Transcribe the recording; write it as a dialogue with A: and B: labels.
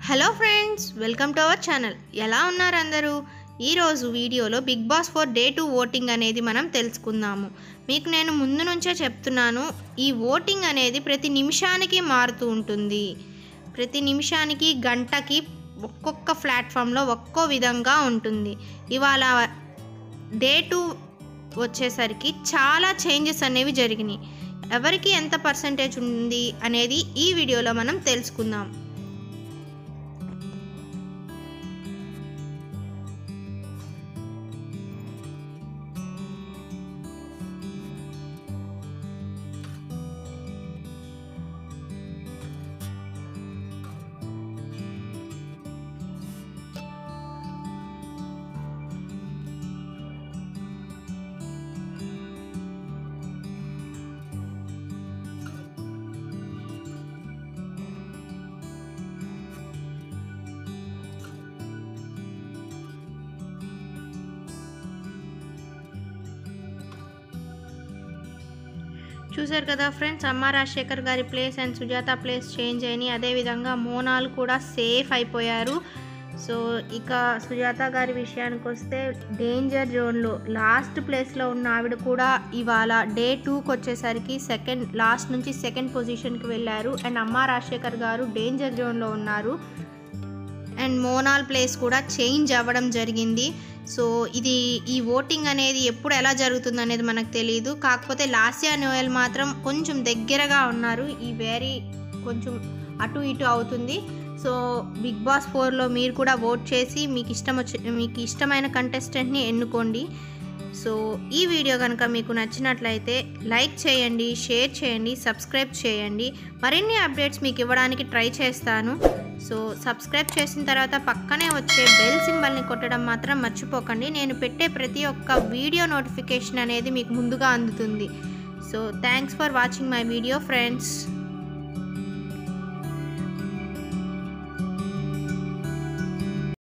A: hello friends welcome to our channel ఎలా ఉన్నారు అందరూ ఈరోజు వీడియోలో Bigg Boss four day two voting అనేది మనం తెలుసుకుందాము మీకు నేను ముందు నుంచే చెప్తున్నాను ఈ ఓటింగ్ అనేది ప్రతి నిమిషానికి మారుతూ ఉంటుంది ప్రతి నిమిషానికి గంటకి ఒక్కొక్క ప్లాట్ఫామ్లో ఒక్కో విధంగా ఉంటుంది ఇవాళ డే టూ వచ్చేసరికి చాలా చేంజెస్ అనేవి జరిగినాయి ఎవరికి ఎంత పర్సంటేజ్ ఉంది అనేది ఈ వీడియోలో మనం తెలుసుకుందాం చూశారు కదా ఫ్రెండ్స్ అమ్మ రాజశేఖర్ గారి place and Sujatha place change అయినాయి అదేవిధంగా మోనాలు కూడా సేఫ్ అయిపోయారు సో ఇక సుజాత గారి విషయానికి వస్తే డేంజర్ జోన్లో లాస్ట్ ప్లేస్లో ఉన్న ఆవిడ కూడా ఇవాళ డే టూకి వచ్చేసరికి సెకండ్ లాస్ట్ నుంచి సెకండ్ పొజిషన్కి వెళ్ళారు అండ్ అమ్మ రాజశేఖర్ గారు డేంజర్ జోన్లో ఉన్నారు అండ్ మోనాల్ ప్లేస్ కూడా చేంజ్ అవ్వడం జరిగింది సో ఇది ఈ ఓటింగ్ అనేది ఎప్పుడు ఎలా జరుగుతుంది అనేది మనకు తెలియదు కాకపోతే లాస్యా నోయల్ మాత్రం కొంచెం దగ్గరగా ఉన్నారు ఈ వేరీ కొంచెం అటు ఇటు అవుతుంది సో బిగ్ బాస్ ఫోర్లో మీరు కూడా ఓట్ చేసి మీకు ఇష్టం వచ్చి మీకు ఇష్టమైన కంటెస్టెంట్ని ఎన్నుకోండి సో ఈ వీడియో కనుక మీకు నచ్చినట్లయితే లైక్ చేయండి షేర్ చేయండి సబ్స్క్రైబ్ చేయండి మరిన్ని అప్డేట్స్ మీకు ఇవ్వడానికి ట్రై చేస్తాను సో సబ్స్క్రైబ్ చేసిన తర్వాత పక్కనే వచ్చే బెల్ సింబల్ని కొట్టడం మాత్రం మర్చిపోకండి నేను పెట్టే ప్రతి ఒక్క వీడియో నోటిఫికేషన్ అనేది మీకు ముందుగా అందుతుంది so thanks for watching my video friends